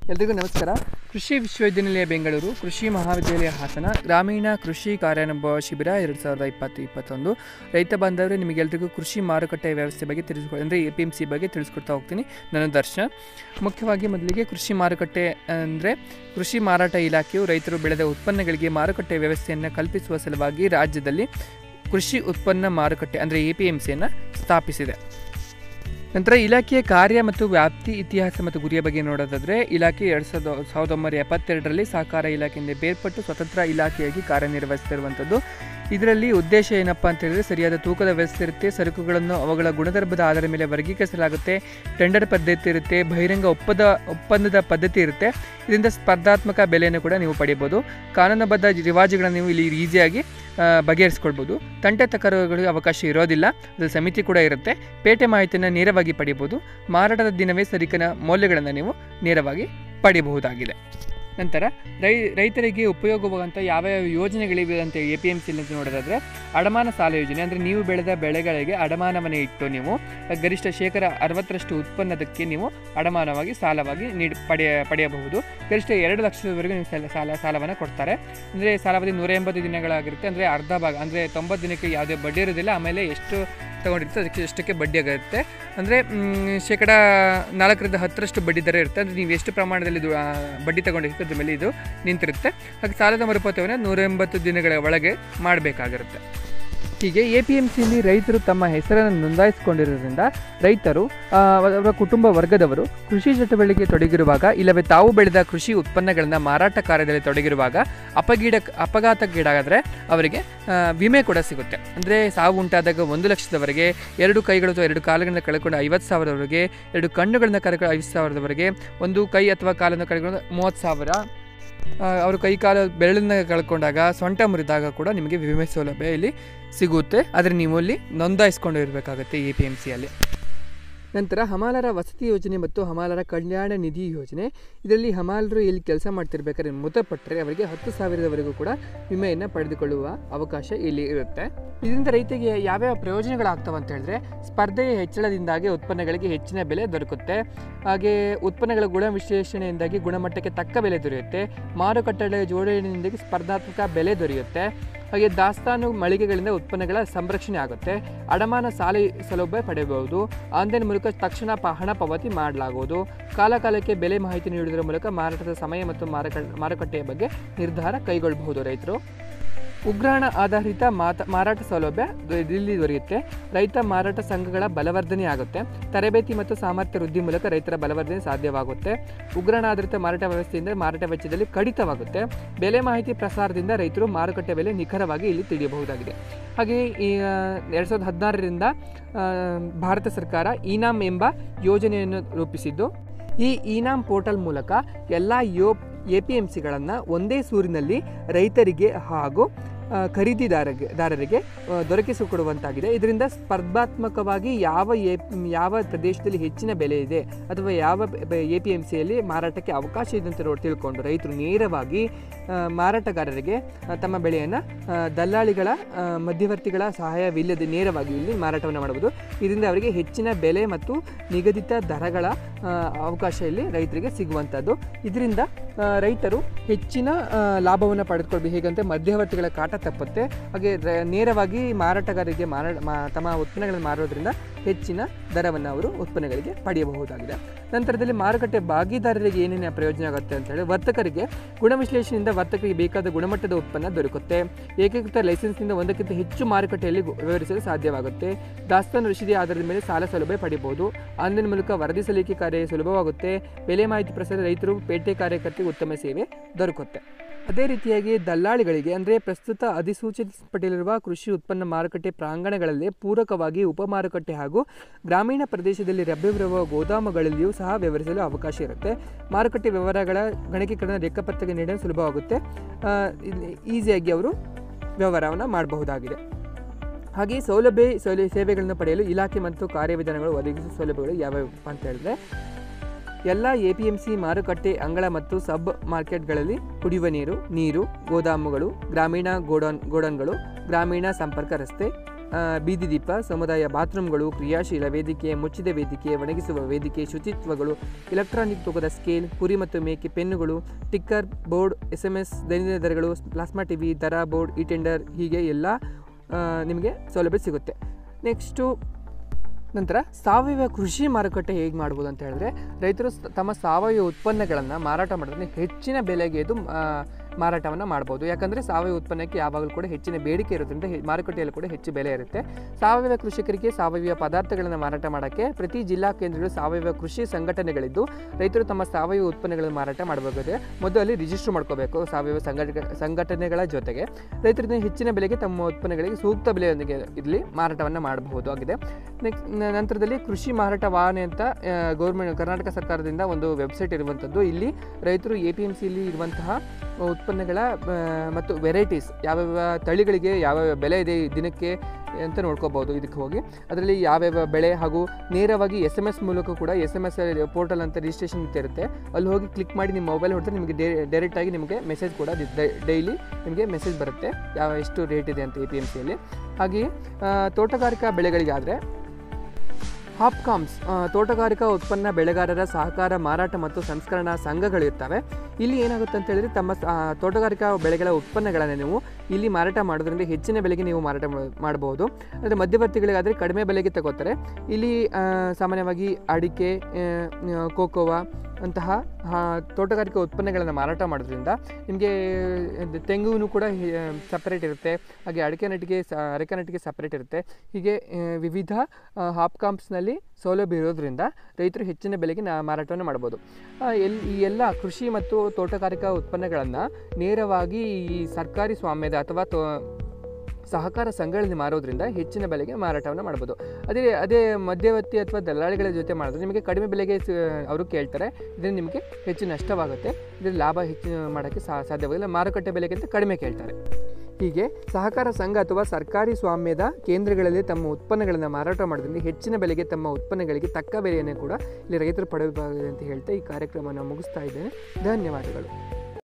ಎಲ್ರಿಗೂ ನಮಸ್ಕಾರ ಕೃಷಿ ವಿಶ್ವವಿದ್ಯಾನಿಲಯ ಬೆಂಗಳೂರು ಕೃಷಿ ಮಹಾವಿದ್ಯಾಲಯ ಹಾಸನ ಗ್ರಾಮೀಣ ಕೃಷಿ ಕಾರ್ಯಾನುಭವ ಶಿಬಿರ ಎರಡು ಸಾವಿರದ ಇಪ್ಪತ್ತು ಇಪ್ಪತ್ತೊಂದು ರೈತ ಬಾಂಧವರು ನಿಮಗೆಲ್ರಿಗೂ ಕೃಷಿ ಮಾರುಕಟ್ಟೆ ವ್ಯವಸ್ಥೆ ಬಗ್ಗೆ ತಿಳಿಸ್ಕೊ ಅಂದರೆ ಎ ಪಿ ಎಮ್ ಸಿ ಬಗ್ಗೆ ತಿಳಿಸ್ಕೊಡ್ತಾ ಹೋಗ್ತೀನಿ ನಾನು ದರ್ಶನ ಮುಖ್ಯವಾಗಿ ಮೊದಲಿಗೆ ಕೃಷಿ ಮಾರುಕಟ್ಟೆ ಅಂದರೆ ಕೃಷಿ ಮಾರಾಟ ಇಲಾಖೆಯು ರೈತರು ಬೆಳೆದ ಉತ್ಪನ್ನಗಳಿಗೆ ಮಾರುಕಟ್ಟೆ ವ್ಯವಸ್ಥೆಯನ್ನು ಕಲ್ಪಿಸುವ ಸಲುವಾಗಿ ರಾಜ್ಯದಲ್ಲಿ ಕೃಷಿ ಉತ್ಪನ್ನ ಮಾರುಕಟ್ಟೆ ಅಂದರೆ ಎ ಪಿ ಎಮ್ ಸಿಯನ್ನು ಸ್ಥಾಪಿಸಿದೆ ನಂತರ ಇಲಾಖೆಯ ಕಾರ್ಯ ಮತ್ತು ವ್ಯಾಪ್ತಿ ಇತಿಹಾಸ ಮತ್ತು ಗುರಿಯ ಬಗ್ಗೆ ನೋಡೋದಾದರೆ ಇಲಾಖೆ ಎರಡು ಸಾವಿರದ ಸಾವಿರದ ಒಂಬೈನೂರ ಎಪ್ಪತ್ತೆರಡರಲ್ಲಿ ಸಹಕಾರ ಇಲಾಖೆಯಿಂದ ಬೇರ್ಪಟ್ಟು ಸ್ವತಂತ್ರ ಇಲಾಖೆಯಾಗಿ ಕಾರ್ಯನಿರ್ವಹಿಸ್ತಿರುವಂಥದ್ದು ಇದರಲ್ಲಿ ಉದ್ದೇಶ ಏನಪ್ಪ ಅಂತ ಹೇಳಿದ್ರೆ ಸರಿಯಾದ ತೂಕದ ವ್ಯವಸ್ಥೆ ಇರುತ್ತೆ ಸರಕುಗಳನ್ನು ಅವುಗಳ ಗುಣಧರ್ಮದ ಆಧಾರದ ಮೇಲೆ ವರ್ಗೀಕರಿಸಲಾಗುತ್ತೆ ಟೆಂಡರ್ ಪದ್ಧತಿ ಇರುತ್ತೆ ಬಹಿರಂಗ ಒಪ್ಪದ ಒಪ್ಪಂದದ ಪದ್ಧತಿ ಇರುತ್ತೆ ಇದರಿಂದ ಸ್ಪರ್ಧಾತ್ಮಕ ಬೆಲೆಯನ್ನು ಕೂಡ ನೀವು ಪಡೆಯಬಹುದು ಕಾನೂನುಬದ್ಧ ರಿವಾಜುಗಳನ್ನು ನೀವು ಇಲ್ಲಿ ಈಸಿಯಾಗಿ ಆ, ಬಗೆಹರಿಸ್ಕೊಳ್ಬೋದು ತಂಟೆ ತಕರುಗಳಿಗೆ ಅವಕಾಶ ಇರೋದಿಲ್ಲ ಅದು ಸಮಿತಿ ಕೂಡ ಇರುತ್ತೆ ಪೇಟೆ ಮಾಹಿತಿಯನ್ನು ನೇರವಾಗಿ ಪಡೆಯಬಹುದು ಮಾರಾಟದ ದಿನವೇ ಸರಿಕನ ಮೌಲ್ಯಗಳನ್ನು ನೀವು ನೇರವಾಗಿ ಪಡೆಯಬಹುದಾಗಿದೆ ನಂತರ ರೈ ರೈತರಿಗೆ ಉಪಯೋಗವಾಗುವಂಥ ಯಾವ ಯಾವ ಯೋಜನೆಗಳಿವೆ ಅಂತ ಎ ಪಿ ಎಮ್ ಸಿ ಅಂತ ನೋಡೋದಾದರೆ ಅಡಮಾನ ಸಾಲ ಯೋಜನೆ ಅಂದರೆ ನೀವು ಬೆಳೆದ ಬೆಳೆಗಳಿಗೆ ಅಡಮಾನವನ್ನು ಇಟ್ಟು ನೀವು ಗರಿಷ್ಠ ಶೇಕಡ ಅರವತ್ತರಷ್ಟು ಉತ್ಪನ್ನದಕ್ಕೆ ನೀವು ಅಡಮಾನವಾಗಿ ಸಾಲವಾಗಿ ನೀಡಿ ಪಡೆಯ ಪಡೆಯಬಹುದು ಗರಿಷ್ಠ ಎರಡು ಲಕ್ಷದವರೆಗೂ ನೀವು ಸಾಲ ಸಾಲ ಸಾಲವನ್ನು ಕೊಡ್ತಾರೆ ಅಂದರೆ ಸಾಲಾವಧಿ ನೂರ ಎಂಬತ್ತು ದಿನಗಳಾಗಿರುತ್ತೆ ಅಂದರೆ ಅರ್ಧ ಭಾಗ ಅಂದರೆ ತೊಂಬತ್ತು ದಿನಕ್ಕೆ ಯಾವುದೇ ಬಡ್ಡಿ ಇರೋದಿಲ್ಲ ಆಮೇಲೆ ಎಷ್ಟು ತೊಗೊಂಡಿರುತ್ತೆ ಅದಕ್ಕೆ ಎಷ್ಟಕ್ಕೆ ಬಡ್ಡಿ ಆಗುತ್ತೆ ಅಂದರೆ ಶೇಕಡ ನಾಲ್ಕರಿಂದ ಹತ್ತರಷ್ಟು ಬಡ್ಡಿ ದರ ಇರುತ್ತೆ ಅಂದರೆ ನೀವು ಎಷ್ಟು ಪ್ರಮಾಣದಲ್ಲಿ ಇದು, ಆ, ಬಡ್ಡಿ ತಗೊಂಡಿರುತ್ತೆ ಅದ್ರ ಮೇಲೆ ಇದು ನಿಂತಿರುತ್ತೆ ಹಾಗೆ ಸಾಲದ ಮರುಪಾವತಿಯನ್ನು ನೂರ ಎಂಬತ್ತು ದಿನಗಳ ಒಳಗೆ ಮಾಡಬೇಕಾಗಿರುತ್ತೆ ಹೀಗೆ ಎ ಪಿ ಎಮ್ ಸಿಯಲ್ಲಿ ರೈತರು ತಮ್ಮ ಹೆಸರನ್ನು ನೋಂದಾಯಿಸಿಕೊಂಡಿರೋದ್ರಿಂದ ರೈತರು ಆ, ಅವರ ಕುಟುಂಬ ವರ್ಗದವರು ಕೃಷಿ ಚಟುವಟಿಕೆ ತೊಡಗಿರುವಾಗ ಇಲ್ಲವೇ ತಾವು ಬೆಳೆದ ಕೃಷಿ ಉತ್ಪನ್ನಗಳನ್ನು ಮಾರಾಟ ಕಾರ್ಯದಲ್ಲಿ ತೊಡಗಿರುವಾಗ ಅಪಗೀಡ ಅಪಘಾತಕ್ಕೀಡಾದರೆ ಅವರಿಗೆ ಆ, ವಿಮೆ ಕೂಡ ಸಿಗುತ್ತೆ ಅಂದರೆ ಸಾವು ಉಂಟಾದಾಗ ಒಂದು ಲಕ್ಷದವರೆಗೆ ಎರಡು ಕೈಗಳು ಅಥವಾ ಎರಡು ಕಾಲುಗಳನ್ನು ಕಳ್ಕೊಂಡು ಐವತ್ತು ಸಾವಿರದವರೆಗೆ ಎರಡು ಕಣ್ಣುಗಳನ್ನು ಕಳ್ಕೊಂಡು ಐವತ್ತು ಸಾವಿರದವರೆಗೆ ಒಂದು ಕೈ ಅಥವಾ ಕಾಲನ್ನು ಕಳ್ಕೊಂಡು ಮೂವತ್ತು ಸಾವಿರ ಆ, ಅವರು ಕೈ ಕಾಲು ಬೆರಳನ್ನ ಕಳ್ಕೊಂಡಾಗ ಸೊಂಟ ಮುರಿದಾಗ ಕೂಡ ನಿಮಗೆ ವಿಮೆ ಸೌಲಭ್ಯ ಇಲ್ಲಿ ಸಿಗುತ್ತೆ ಆದರೆ ನೀವು ಅಲ್ಲಿ ನೋಂದಾಯಿಸ್ಕೊಂಡು ಇರಬೇಕಾಗುತ್ತೆ ಎ ಪಿ ಎಮ್ ಸಿಯಲ್ಲಿ ನಂತರ ಹಮಾಲರ ವಸತಿ ಯೋಜನೆ ಮತ್ತು ಹಮಾಲರ ಕಲ್ಯಾಣ ನಿಧಿ ಯೋಜನೆ ಇದರಲ್ಲಿ ಹಮಾಲರು ಇಲ್ಲಿ ಕೆಲಸ ಮಾಡ್ತಿರ್ಬೇಕಾದ್ರೆ ಮೃತಪಟ್ಟರೆ ಅವರಿಗೆ ಹತ್ತು ಸಾವಿರದವರೆಗೂ ಕೂಡ ವಿಮೆಯನ್ನು ಪಡೆದುಕೊಳ್ಳುವ ಅವಕಾಶ ಇಲ್ಲಿ ಇರುತ್ತೆ ಇದರಿಂದ ರೈತರಿಗೆ ಯಾವ್ಯಾವ ಪ್ರಯೋಜನಗಳಾಗ್ತವೆ ಅಂತ ಹೇಳಿದ್ರೆ ಸ್ಪರ್ಧೆಯ ಹೆಚ್ಚಳದಿಂದಾಗಿ ಉತ್ಪನ್ನಗಳಿಗೆ ಹೆಚ್ಚಿನ ಬೆಲೆ ದೊರಕುತ್ತೆ ಹಾಗೆ ಉತ್ಪನ್ನಗಳ ಗುಣ ವಿಶ್ಲೇಷಣೆಯಿಂದಾಗಿ ಗುಣಮಟ್ಟಕ್ಕೆ ತಕ್ಕ ಬೆಲೆ ದೊರೆಯುತ್ತೆ ಮಾರುಕಟ್ಟೆ ಜೋಡಣೆಯಿಂದಾಗಿ ಸ್ಪರ್ಧಾತ್ಮಕ ಬೆಲೆ ದೊರೆಯುತ್ತೆ ಹಾಗೆ ದಾಸ್ತಾನು ಮಳಿಗೆಗಳಿಂದ ಉತ್ಪನ್ನಗಳ ಸಂರಕ್ಷಣೆ ಆಗುತ್ತೆ ಅಡಮಾನ ಸಾಲ ಸೌಲಭ್ಯ ಪಡೆಯಬಹುದು ಆನ್ಲೈನ್ ಮೂಲಕ ತಕ್ಷಣ ಪ ಹಣ ಪಾವತಿ ಮಾಡಲಾಗುವುದು ಕಾಲಕಾಲಕ್ಕೆ ಬೆಲೆ ಮಾಹಿತಿ ನೀಡುವುದರ ಮೂಲಕ ಮಾರಾಟದ ಸಮಯ ಮತ್ತು ಮಾರುಕ ಮಾರುಕಟ್ಟೆಯ ಬಗ್ಗೆ ನಿರ್ಧಾರ ಕೈಗೊಳ್ಳಬಹುದು ರೈತರು ಉಗ್ರಾಣ ಆಧಾರಿತ ಮಾತ ಮಾರಾಟ ಸೌಲಭ್ಯ ದೊ- ಇಲ್ಲಿ ದೊರೆಯುತ್ತೆ ರೈತ ಮಾರಾಟ ಸಂಘಗಳ ಬಲವರ್ಧನೆ ಆಗುತ್ತೆ ತರಬೇತಿ ಮತ್ತು ಸಾಮರ್ಥ್ಯ ವೃದ್ಧಿ ಮೂಲಕ ರೈತರ ಬಲವರ್ಧನೆ ಸಾಧ್ಯವಾಗುತ್ತೆ ಉಗ್ರಾಣ ಆಧಾರಿತ ಮಾರಾಟ ವ್ಯವಸ್ಥೆಯಿಂದ ಮಾರಾಟ ವೆಚ್ಚದಲ್ಲಿ ಕಡಿತವಾಗುತ್ತೆ ಬೆಲೆ ಮಾಹಿತಿ ಪ್ರಸಾರದಿಂದ ರೈತರು ಮಾರುಕಟ್ಟೆ ಬೆಲೆ ನಿಖರವಾಗಿ ಇಲ್ಲಿ ತಿಳಿಯಬಹುದಾಗಿದೆ ಹಾಗೆಯೇ ಈ ಎರಡು ಸಾವಿರದ ಹದಿನಾರರಿಂದ ಆ, ಭಾರತ ಸರ್ಕಾರ ಇನಾಮ್ ಎಂಬ ಯೋಜನೆಯನ್ನು ರೂಪಿಸಿದ್ದು ಈ ಇನಾಮ್ ಪೋರ್ಟಲ್ ಮೂಲಕ ಎಲ್ಲ ಯೋ ಎ ಪಿ ಎಮ್ ಸಿಗಳನ್ನು ಒಂದೇ ಸೂರಿನಲ್ಲಿ ರೈತರಿಗೆ ಹಾಗೂ ಆ, ಖರೀದಿದಾರರಿಗೆ ದಾರರಿಗೆ ಆ, ದೊರಕಿಸಿಕೊಡುವಂತಾಗಿದೆ ಇದರಿಂದ ಸ್ಪರ್ಧಾತ್ಮಕವಾಗಿ ಯಾವ ಎ ಯಾವ ಪ್ರದೇಶದಲ್ಲಿ ಹೆಚ್ಚಿನ ಬೆಲೆ ಇದೆ ಅಥವಾ ಯಾವ ಎ ಪಿ ಎಮ್ ಸಿಯಲ್ಲಿ ಮಾರಾಟಕ್ಕೆ ಅವಕಾಶ ಇದೆ ಅಂತ ನೋಡಿ ತಿಳ್ಕೊಂಡು ರೈತರು ನೇರವಾಗಿ ಆ, ಮಾರಾಟಗಾರರಿಗೆ ಆ, ತಮ್ಮ ಬೆಳೆಯನ್ನು ದಲ್ಲಾಳಿಗಳ ಆ, ಮಧ್ಯವರ್ತಿಗಳ ಸಹಾಯವಿಲ್ಲದೆ ನೇರವಾಗಿ ಇಲ್ಲಿ ಮಾರಾಟವನ್ನು ಮಾಡಬಹುದು ಇದರಿಂದ ಅವರಿಗೆ ಹೆಚ್ಚಿನ ಬೆಲೆ ಮತ್ತು ನಿಗದಿತ ದರಗಳ ಆ, ಅವಕಾಶ ಇಲ್ಲಿ ರೈತರಿಗೆ ಸಿಗುವಂಥದ್ದು ಇದರಿಂದ ಆ, ರೈತರು ಹೆಚ್ಚಿನ ಆ, ಲಾಭವನ್ನು ಪಡೆದುಕೊಳ್ಬೇಕು ಹೇಗಂತೆ ಮಧ್ಯವರ್ತಿಗಳ ಕಾಟ ತಪ್ಪುತ್ತೆ ಹಾಗೆ ರ- ನೇರವಾಗಿ ಮಾರಾಟಗಾರರಿಗೆ ಮಾರಾಟ ಮಾ ತಮ್ಮ ಉತ್ಪನ್ನಗಳನ್ನು ಮಾರೋದ್ರಿಂದ ಹೆಚ್ಚಿನ ದರವನ್ನು ಅವರು ಉತ್ಪನ್ನಗಳಿಗೆ ಪಡೆಯಬಹುದಾಗಿದೆ ನಂತರದಲ್ಲಿ ಮಾರುಕಟ್ಟೆ ಭಾಗಿದಾರರಿಗೆ ಏನೇನು ಪ್ರಯೋಜನ ಆಗುತ್ತೆ ಅಂತ ಹೇಳಿ ವರ್ತಕರಿಗೆ ಗುಣ ವಿಶ್ಲೇಷಣೆಯಿಂದ ವರ್ತಕರಿಗೆ ಬೇಕಾದ ಗುಣಮಟ್ಟದ ಉತ್ಪನ್ನ ದೊರಕುತ್ತೆ ಏಕೀಕೃತ ಲೈಸೆನ್ಸ್ನಿಂದ ಒಂದಕ್ಕಿಂತ ಹೆಚ್ಚು ಮಾರುಕಟ್ಟೆಯಲ್ಲಿ ಗು- ವ್ಯವಹರಿಸಲು ಸಾಧ್ಯವಾಗುತ್ತೆ ದಾಸ್ತಾನು ರಶೀದಿ ಆಧಾರದ ಮೇಲೆ ಸಾಲ ಸೌಲಭ್ಯ ಪಡೆಯಬಹುದು ಆನ್ಲೈನ್ ಮೂಲಕ ವರದಿ ಸಲ್ಲಿಕೆ ಕಾರ್ಯ ಸುಲಭವಾಗುತ್ತೆ ಬೆಲೆ ಮಾಹಿತಿ ಪ್ರಸಾರ ರೈತರು ಪೇಟೆ ಕಾರ್ಯಕರ್ತರಿಗೆ ಉತ್ತಮ ಸೇವೆ ದೊರಕುತ್ತೆ ಅದೇ ರೀತಿಯಾಗಿ ದಲ್ಲಾಳಿಗಳಿಗೆ ಅಂದರೆ ಪ್ರಸ್ತುತ ಅಧಿಸೂಚಿಸಲ್ಪಟ್ಟಿರುವ ಕೃಷಿ ಉತ್ಪನ್ನ ಮಾರುಕಟ್ಟೆ ಪ್ರಾಂಗಣಗಳಲ್ಲಿ ಪೂರಕವಾಗಿ ಉಪಮಾರುಕಟ್ಟೆ ಹಾಗೂ ಗ್ರಾಮೀಣ ಪ್ರದೇಶದಲ್ಲಿ ಲಭ್ಯವಿರುವ ಗೋದಾಮುಗಳಲ್ಲಿಯೂ ಸಹ ವ್ಯವಹರಿಸಲು ಅವಕಾಶ ಇರುತ್ತೆ ಮಾರುಕಟ್ಟೆ ವ್ಯವಹಾರಗಳ ಗಣಕೀಕರಣ ಲೆಕ್ಕಪತ್ರಕ್ಕೆ ನೀಡಲು ಸುಲಭವಾಗುತ್ತೆ ಆ, ಇಲ್ಲಿ ಈಸಿಯಾಗಿ ಅವರು ವ್ಯವಹಾರವನ್ನು ಮಾಡಬಹುದಾಗಿದೆ ಹಾಗೆ ಸೌಲಭ್ಯ ಸೌಲ ಸೇವೆಗಳನ್ನು ಪಡೆಯಲು ಇಲಾಖೆ ಮತ್ತು ಕಾರ್ಯವಿಧಾನಗಳು ಒದಗಿಸುವ ಸೌಲಭ್ಯಗಳು ಯಾವ್ಯಾವಪ್ಪ ಅಂತ ಹೇಳಿದ್ರೆ ಎಲ್ಲ ಎ ಪಿ ಎಂ ಸಿ ಮಾರುಕಟ್ಟೆ ಅಂಗಳ ಮತ್ತು ಸಬ್ ಮಾರ್ಕೆಟ್ಗಳಲ್ಲಿ ಕುಡಿಯುವ ನೀರು ನೀರು ಗೋದಾಮುಗಳು ಗ್ರಾಮೀಣ ಗೋಡೌನ್ ಗೋಡೌನ್ಗಳು ಗ್ರಾಮೀಣ ಸಂಪರ್ಕ ರಸ್ತೆ ಆ, ಬೀದಿ ದೀಪ ಸಮುದಾಯ ಬಾತ್ರೂಮ್ಗಳು ಕ್ರಿಯಾಶೀಲ ವೇದಿಕೆ ಮುಚ್ಚಿದ ವೇದಿಕೆ ಒಣಗಿಸುವ ವೇದಿಕೆ ಶುಚಿತ್ವಗಳು ಎಲೆಕ್ಟ್ರಾನಿಕ್ ತೂಕದ ಸ್ಕೇಲ್ ಕುರಿ ಮತ್ತು ಮೇಕೆ ಪೆನ್ನುಗಳು ticker board S M S ದೈನಂದಿನ ದರಗಳು ಪ್ಲಾಸ್ಮಾ ಟಿವಿ ದರ ಬೋರ್ಡ್ ಇ ಟೆಂಡರ್ ಹೀಗೆ ಎಲ್ಲ ಆ, ನಿಮಗೆ ಸೌಲಭ್ಯ ಸಿಗುತ್ತೆ ನೆಕ್ಸ್ಟು ನಂತರ ಸಾವಯವ ಕೃಷಿ ಮಾರುಕಟ್ಟೆ ಹೇಗೆ ಮಾಡ್ಬೋದು ಅಂತ ಹೇಳಿದ್ರೆ ರೈತರು ಸ- ತಮ್ಮ ಸಾವಯವ ಉತ್ಪನ್ನಗಳನ್ನು ಮಾರಾಟ ಮಾಡೋದ್ರೆ ಹೆಚ್ಚಿನ ಬೆಲೆಗೆ ಇದು ಮಾರಾಟವನ್ನು ಮಾಡ್ಬೋದು ಯಾಕಂದರೆ ಸಾವಯವ ಉತ್ಪನ್ನಕ್ಕೆ ಯಾವಾಗಲೂ ಕೂಡ ಹೆಚ್ಚಿನ ಬೇಡಿಕೆ ಇರೋದ್ರಿಂದ ಹೆ- ಮಾರುಕಟ್ಟೆಯಲ್ಲಿ ಕೂಡ ಹೆಚ್ಚು ಬೆಲೆ ಇರುತ್ತೆ ಸಾವಯವ ಕೃಷಿಕರಿಗೆ ಸಾವಯವ ಪದಾರ್ಥಗಳನ್ನು ಮಾರಾಟ ಮಾಡೋಕ್ಕೆ ಪ್ರತಿ ಜಿಲ್ಲಾ ಕೇಂದ್ರಗಳು ಸಾವಯವ ಕೃಷಿ ಸಂಘಟನೆಗಳಿದ್ದು ರೈತರು ತಮ್ಮ ಸಾವಯವ ಉತ್ಪನ್ನಗಳನ್ನು ಮಾರಾಟ ಮಾಡಬೇಕಾದ್ರೆ ಮೊದಲು ರಿಜಿಸ್ಟರ್ ಮಾಡ್ಕೋಬೇಕು ಸಾವಯವ ಸಂಘಟ ಸಂಘಟನೆಗಳ ಜೊತೆಗೆ ರೈತರಿಂದ ಹೆಚ್ಚಿನ ಬೆಲೆಗೆ ತಮ್ಮ ಉತ್ಪನ್ನಗಳಿಗೆ ಸೂಕ್ತ ಬೆಲೆಯೊಂದಿಗೆ ಇಲ್ಲಿ ಮಾರಾಟವನ್ನು ಮಾಡಬಹುದು ಆಗಿದೆ ನೆಕ್ಸ್ಟ್ ನಂತರದಲ್ಲಿ ಕೃಷಿ ಮಾರಾಟ ವಾಹನೆ ಅಂತ ಗೌರ್ಮೆಂಟ್ ಕರ್ನಾಟಕ ಸರ್ಕಾರದಿಂದ ಒಂದು ವೆಬ್ಸೈಟ್ ಇರುವಂಥದ್ದು ಇಲ್ಲಿ ರೈತರು ಎ ಪಿ ಎಮ್ ಸಿಲಿ ಇರುವಂತಹ ಉತ್ಪನ್ನಗಳ ಆ, ಮತ್ತು ವೆರೈಟೀಸ್ ಯಾವ್ಯಾವ ತಳಿಗಳಿಗೆ ಯಾವ್ಯಾವ ಬೆಲೆ ಇದೆ ಈ ದಿನಕ್ಕೆ ಅಂತ ನೋಡ್ಕೋಬೋದು ಇದಕ್ಕೆ ಹೋಗಿ ಅದರಲ್ಲಿ ಯಾವ್ಯಾವ ಬೆಳೆ ಹಾಗೂ ನೇರವಾಗಿ ಎಸ್ ಎಮ್ ಎಸ್ ಮೂಲಕ ಕೂಡ ಎಸ್ ಎಮ್ ಎಸ್ ಪೋರ್ಟಲ್ ಅಂತ ರಿಜಿಸ್ಟ್ರೇಷನ್ ಅಂತ ಇರುತ್ತೆ ಅಲ್ಲಿ ಹೋಗಿ ಕ್ಲಿಕ್ ಮಾಡಿ ನಿಮ್ಮ ಮೊಬೈಲ್ ಹೊಡೆದ್ರೆ ನಿಮಗೆ ಡೈರೆಕ್ಟಾಗಿ ನಿಮಗೆ ಮೆಸೇಜ್ ಕೂಡ ಡೈಲಿ ನಿಮಗೆ ಮೆಸೇಜ್ ಬರುತ್ತೆ ಯಾವ ಎಷ್ಟು ರೇಟ್ ಇದೆ ಅಂತ ಎ ಪಿ ಎಮ್ ಸಿಯಲ್ಲಿ ಹಾಗೆಯೇ ಆ, ತೋಟಗಾರಿಕಾ ಬೆಳೆಗಳಿಗಾದರೆ ಹಾಪ್ಕಾಮ್ಸ್ ಆ, ತೋಟಗಾರಿಕಾ ಉತ್ಪನ್ನ ಬೆಳೆಗಾರರ ಸಹಕಾರ ಮಾರಾಟ ಮತ್ತು ಸಂಸ್ಕರಣಾ ಸಂಘಗಳಿರ್ತವೆ ಇಲ್ಲಿ ಏನಾಗುತ್ತೆ ಅಂತ ಹೇಳಿದ್ರೆ ತಮ್ಮ ಸ- ಆ, ತೋಟಗಾರಿಕಾ ಬೆಳೆಗಳ ಉತ್ಪನ್ನಗಳನ್ನು ನೀವು ಇಲ್ಲಿ ಮಾರಾಟ ಮಾಡೋದ್ರಿಂದ ಹೆಚ್ಚಿನ ಬೆಲೆಗೆ ನೀವು ಮಾರಾಟ ಮಾ- ಮಾಡಬಹುದು ಅಂದರೆ ಮಧ್ಯವರ್ತಿಗಳಿಗಾದರೆ ಕಡಿಮೆ ಬೆಲೆಗೆ ತಗೋತಾರೆ ಇಲ್ಲಿ ಆ, ಸಾಮಾನ್ಯವಾಗಿ ಅಡಿಕೆ ಆ, ಆ, ಕೋಕೋವಾ ಅಂತಹ ಆ, ತೋಟಗಾರಿಕಾ ಉತ್ಪನ್ನಗಳನ್ನು ಮಾರಾಟ ಮಾಡೋದ್ರಿಂದ ನಿಮಗೆ ತೆಂಗುನು ಕೂಡ ಸಪ್ರೇಟ್ ಇರುತ್ತೆ ಹಾಗೆ ಅಡಿಕೆ ನಟಿಗೆ ಸ ಅರೆಕೆ ನಟಿಗೆ ಸಪ್ರೇಟ್ ಇರುತ್ತೆ ಹೀಗೆ ಆ, ವಿವಿಧ ಹಾಪ್ಕಾಮ್ಸ್ನಲ್ಲಿ ಸೌಲಭ್ಯ ಇರೋದ್ರಿಂದ ರೈತರು ಹೆಚ್ಚಿನ ಬೆಲೆಗೆ ನಾ ಮಾರಾಟವನ್ನು ಮಾಡ್ಬೋದು ಆ, ಎಲ್ ಈ ಎಲ್ಲ ಕೃಷಿ ಮತ್ತು ತೋಟಗಾರಿಕಾ ಉತ್ಪನ್ನಗಳನ್ನು ನೇರವಾಗಿ ಈ ಸರ್ಕಾರಿ ಸ್ವಾಮ್ಯದ ಅಥವಾ ತೋ ಸಹಕಾರ ಸಂಘಗಳಲ್ಲಿ ಮಾರೋದ್ರಿಂದ ಹೆಚ್ಚಿನ ಬೆಲೆಗೆ ಮಾರಾಟವನ್ನು ಮಾಡ್ಬೋದು ಅದೇ ಅದೇ ಮಧ್ಯವರ್ತಿ ಅಥವಾ ದಲ್ಲಾಳಿಗಳ ಜೊತೆ ಮಾಡಿದ್ರೆ ನಿಮಗೆ ಕಡಿಮೆ ಬೆಲೆಗೆ ಸ- ಅವರು ಕೇಳ್ತಾರೆ ಇದರಿಂದ ನಿಮಗೆ ಹೆಚ್ಚು ನಷ್ಟವಾಗುತ್ತೆ ಇದರಲ್ಲಿ ಲಾಭ ಹೆಚ್ಚು ಮಾಡೋಕ್ಕೆ ಸಾ ಸಾಧ್ಯವಾಗಿಲ್ಲ ಮಾರುಕಟ್ಟೆ ಬೆಲೆಗಿಂತ ಕಡಿಮೆ ಕೇಳ್ತಾರೆ ಹೀಗೆ ಸಹಕಾರ ಸಂಘ ಅಥವಾ ಸರ್ಕಾರಿ ಸ್ವಾಮ್ಯದ ಕೇಂದ್ರಗಳಲ್ಲಿ ತಮ್ಮ ಉತ್ಪನ್ನಗಳನ್ನು ಮಾರಾಟ ಮಾಡೋದ್ರಿಂದ ಹೆಚ್ಚಿನ ಬೆಲೆಗೆ ತಮ್ಮ ಉತ್ಪನ್ನಗಳಿಗೆ ತಕ್ಕ ಬೆಲೆಯನ್ನು ಕೂಡ ಇಲ್ಲಿ ರೈತರು ಪಡೆಯಬಹುದು ಅಂತ ಹೇಳ್ತಾ ಈ ಕಾರ್ಯಕ್ರಮವನ್ನು ಮುಗಿಸ್ತಾ ಇದ್ದೇನೆ ಧನ್ಯವಾದಗಳು